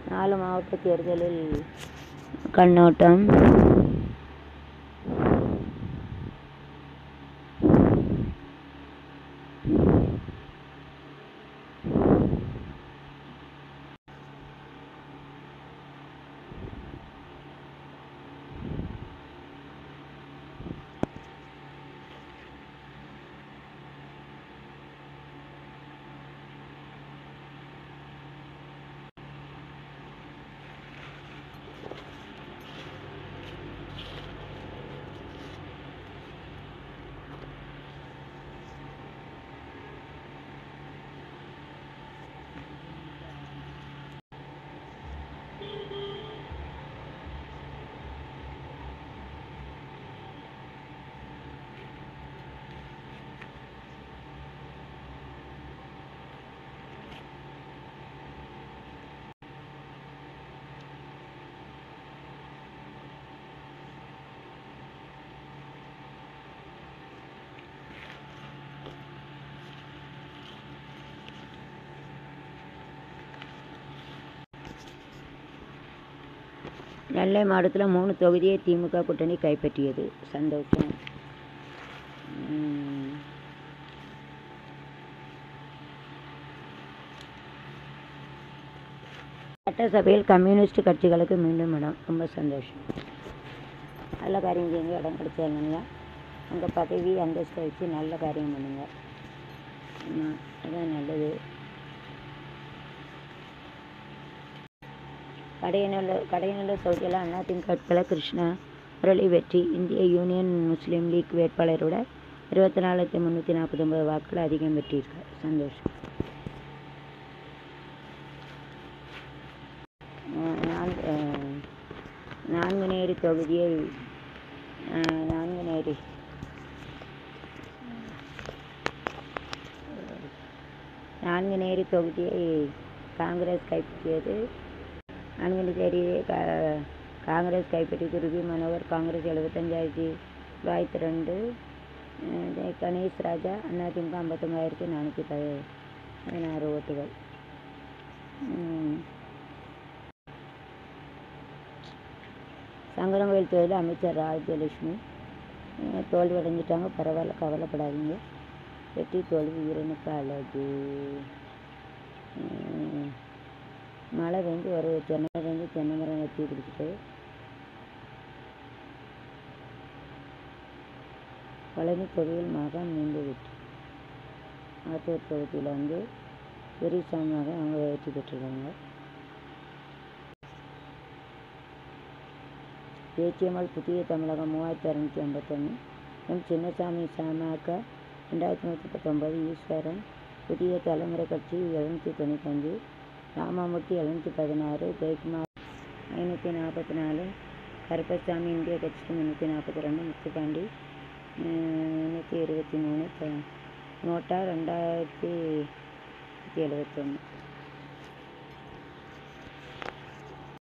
நாலு மாவட்ட தேர்தலில் கண்ணோட்டம் நெல்லை மாவட்டத்தில் மூணு தொகுதியை திமுக கூட்டணி கைப்பற்றியது சந்தோஷம் ம். சட்டசபையில் கம்யூனிஸ்ட் கட்சிகளுக்கு மீண்டும் இடம் ரொம்ப சந்தோஷம் நல்ல காரியம் செய்யுங்க இடம் கிடைச்சாங்கங்க உங்கள் பதவி அந்தஸ்தை வச்சு நல்ல காரியம் பண்ணுங்க ஆமாம் அதான் நல்லது கடையநல்லூர் கடையநல்லூர் தொகுதியில் அதிமுக வேட்பாளர் கிருஷ்ணா முரளி வெற்றி இந்திய யூனியன் முஸ்லீம் லீக் வேட்பாளரோட இருபத்தி நாலாயிரத்தி முந்நூற்றி நாற்பத்தொம்பது வாக்குகள் அதிகம் பெற்றிருக்கார் சந்தோஷம் அஹ் நான்கு அஹ் நான்குநேரி தொகுதியில் அஹ் நான்குநேரி நான்குநேரி தொகுதியை காங்கிரஸ் கைப்பற்றியது நான்குநேரி கா காங்கிரஸ் கைப்பற்றியது ருபி மனோகர் காங்கிரஸ் எழுபத்தஞ்சாயிரத்தி தொள்ளாயிரத்தி ரெண்டு அஹ் கணேஷ் ராஜா அதிமுக ஐம்பத்தொம்பதாயிரத்தி நானூற்றி ப பதினாறு ஓட்டுகள் உம். சங்கரங்கோயில் தொகுதியில் அமைச்சர் ராஜ்யலட்சுமி அஹ் தோல்வி அடைஞ்சிட்டாங்க பரவாயில்ல கவலைப்படாதீங்க வெற்றி தோல்வி வீரனுக்கு அழகு உம். மழை பெஞ்சு ஒரு தென்னை பெஞ்சு தென்னை மரம் வெட்டி பிடிச்சிட்டு பழனி தொகுதியில் மகன் மீண்டு வெற்றி ஆத்தூர் தொகுதியில் வந்து பெரியசாமி மகன் அவங்க வெற்றி பெற்றிருக்காங்க பேச்சியம்மாள் புதிய தமிழகம் மூவாயிரத்தி இரநூத்தி ஐம்பத்தொன்று எம் சின்னசாமி சாமாக்க ரெண்டாயிரத்தி நூற்றி பத்தொம்பது ஈஸ்வரன் புதிய தலைமுறை கட்சி எழுநூற்றி தொண்ணூத்தஞ்சு ராமமூர்த்தி எழுநூற்றி பதினாறு ஜெயக்குமார் ஐநூற்றி நாற்பத்தி நாலு கருப்பசாமி இந்திய கட்சி முந்நூற்றி நாற்பத்தி ரெண்டு முத்துப்பாண்டி முந்நூற்றி இருபத்தி மூணு நோட்டா ரெண்டாயிரத்தி எழுபத்தொன்று